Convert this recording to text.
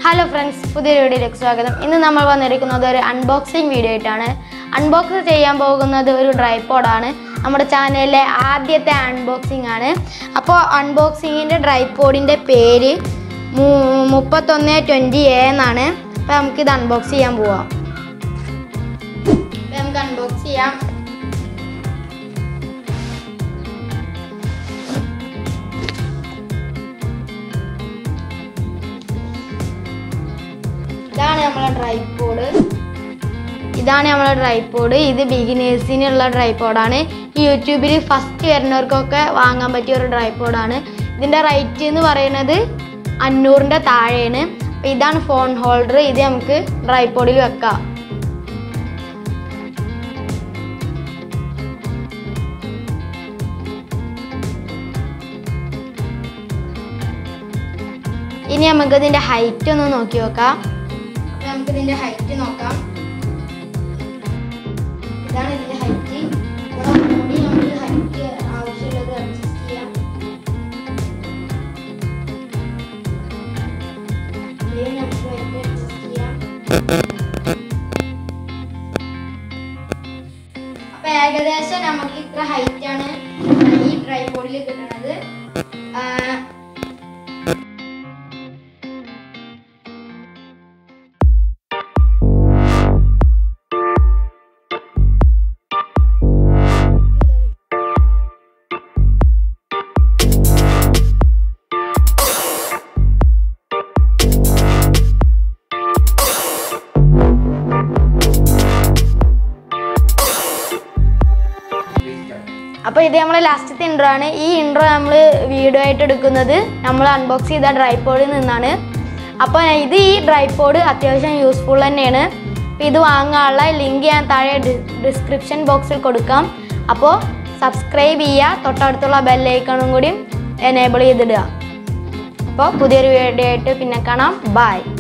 Hello friends പുതിയൊരു വീഡിയോയിലേക്ക് സ്വാഗതം ഇന്ന് നമ്മൾ വന്നിരിക്കുന്നത് ഒരു അൺബോക്സിങ് വീഡിയോ ആയിട്ടാണ് അൺബോക്സ് ചെയ്യാൻ പോകുന്നത് ഒരു ഡ്രൈപോഡാണ് നമ്മുടെ ചാനലിലെ ആദ്യത്തെ അൺബോക്സിംഗ് ആണ് അപ്പോൾ അൺബോക്സിങ്ങിൻ്റെ ഡ്രൈപോഡിൻ്റെ പേര് മു- മുപ്പത്തൊന്ന് ട്വൻറ്റി എ എന്നാണ് അപ്പോൾ നമുക്കിത് അൺബോക്സ് ചെയ്യാൻ പോവാം അപ്പോൾ നമുക്ക് അൺബോക്സ് ചെയ്യാം ഇതാണ് നമ്മളെ ട്രൈപോഡ് ഇതാണ് നമ്മളെ ട്രൈപോഡ് ഇത് ബിഗിനേഴ്സിനുള്ള ട്രൈപോഡാണ് ഈ യൂട്യൂബിൽ ഫസ്റ്റ് വരുന്നവർക്കൊക്കെ വാങ്ങാൻ പറ്റിയ ഒരു ട്രൈപോഡാണ് ഇതിൻ്റെ റേറ്റ് എന്ന് പറയുന്നത് അഞ്ഞൂറിൻ്റെ താഴെയാണ് അപ്പോൾ ഇതാണ് ഫോൺ ഹോൾഡർ ഇത് നമുക്ക് ട്രൈപോഡിൽ വെക്കാം ഇനി നമുക്ക് ഇതിന്റെ ഹൈറ്റ് ഒന്ന് നോക്കി നോക്കാം അപ്പൊ നമുക്ക് ഇതിന്റെ ഹൈറ്റ് നോക്കാം ഇതാണ് ഇതിന്റെ ഹൈറ്റ് ഇവിടെ ഒന്നുകൂടി നമുക്ക് ഹൈറ്റ് ആവശ്യമുള്ളത് അഡ്ജസ്റ്റ് ചെയ്യാം ഇതിൽ നമുക്ക് height adjust ചെയ്യാം. അപ്പൊ ഏകദേശം നമുക്ക് ഇത്ര ഹൈറ്റ് ആണ് ഈ ട്രൈപോഡിൽ കിട്ടുന്നത് ആ, അപ്പോൾ ഇത് നമ്മളെ ലാസ്റ്റത്തെ ഇൻട്രോ ആണ് ഈ ഇൻട്രോ നമ്മൾ വീഡിയോ ആയിട്ട് എടുക്കുന്നത് നമ്മൾ അൺബോക്സ് ചെയ്ത ഡ്രൈപോഡിൽ നിന്നാണ് അപ്പോൾ ഇത് ഈ ഡ്രൈപോഡ് അത്യാവശ്യം യൂസ്ഫുൾ തന്നെയാണ് അപ്പോൾ ഇത് വാങ്ങാനുള്ള ലിങ്ക് ഞാൻ താഴെ ഡിസ്ക്രിപ്ഷൻ ബോക്സിൽ കൊടുക്കാം അപ്പോൾ സബ്സ്ക്രൈബ് ചെയ്യുക തൊട്ടടുത്തുള്ള ബെല്ലൈക്കണും കൂടി എനേബിൾ ചെയ്തിടുക അപ്പോൾ പുതിയൊരു വീഡിയോ ആയിട്ട് പിന്നെ കാണാം ബൈ